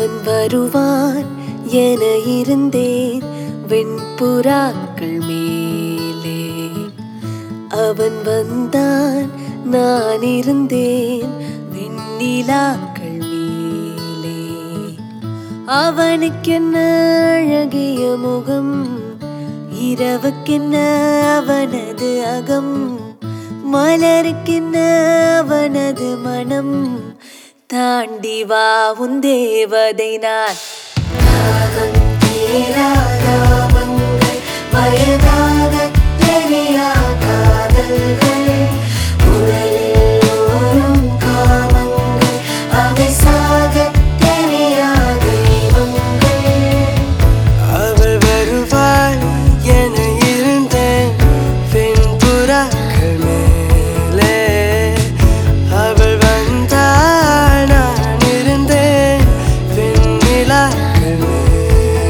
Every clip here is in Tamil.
அவன் வருவான் என இருந்தேன் வெண்புறாக்கள் மேலே அவன் வந்தான் நான் இருந்தேன் வெண்ணிலாக்கள் மேலே அவனுக்கென்ன அழகிய முகம் இரவுக்கென்ன அவனது அகம் மலருக்கென்ன அவனது மனம் தாண்டி வா உன் தேவதை நான் தாகம் தீராத அவங்கள் வயதாக தெரியா காதல்கள் உடலில் ஊறும் காமங்கள் அவை சாக தெரியா தெய்வங்கள் அவள் வருவாள் என இருந்தேன் வெண்புறாக்கள் மேலே அவள் வந்தாள் நான் இருந்தேன் வெண்ணிலாக்கள் மேலே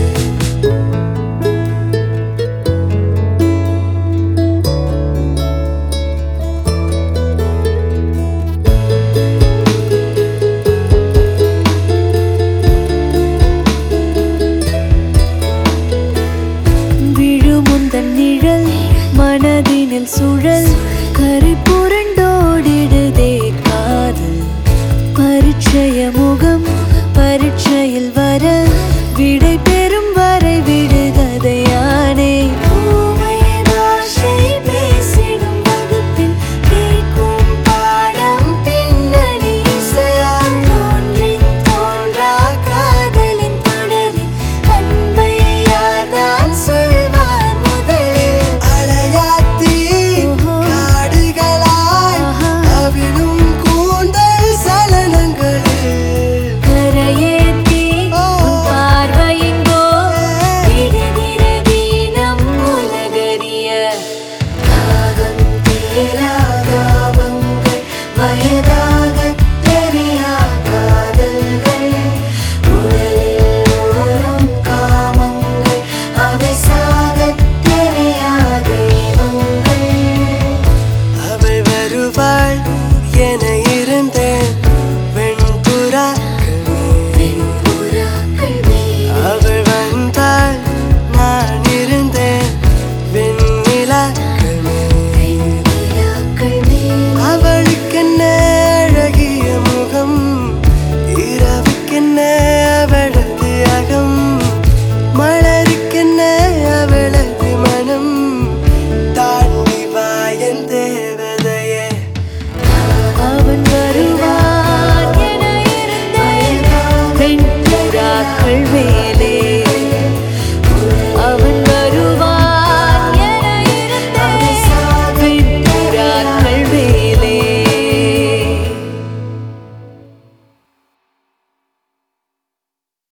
விழுமுந்தன் நிழல் மனதினில் சுழல் கரை புரண்டோடிடுதே காதல் பரிச்சய முகம் பரீட்சையில் வர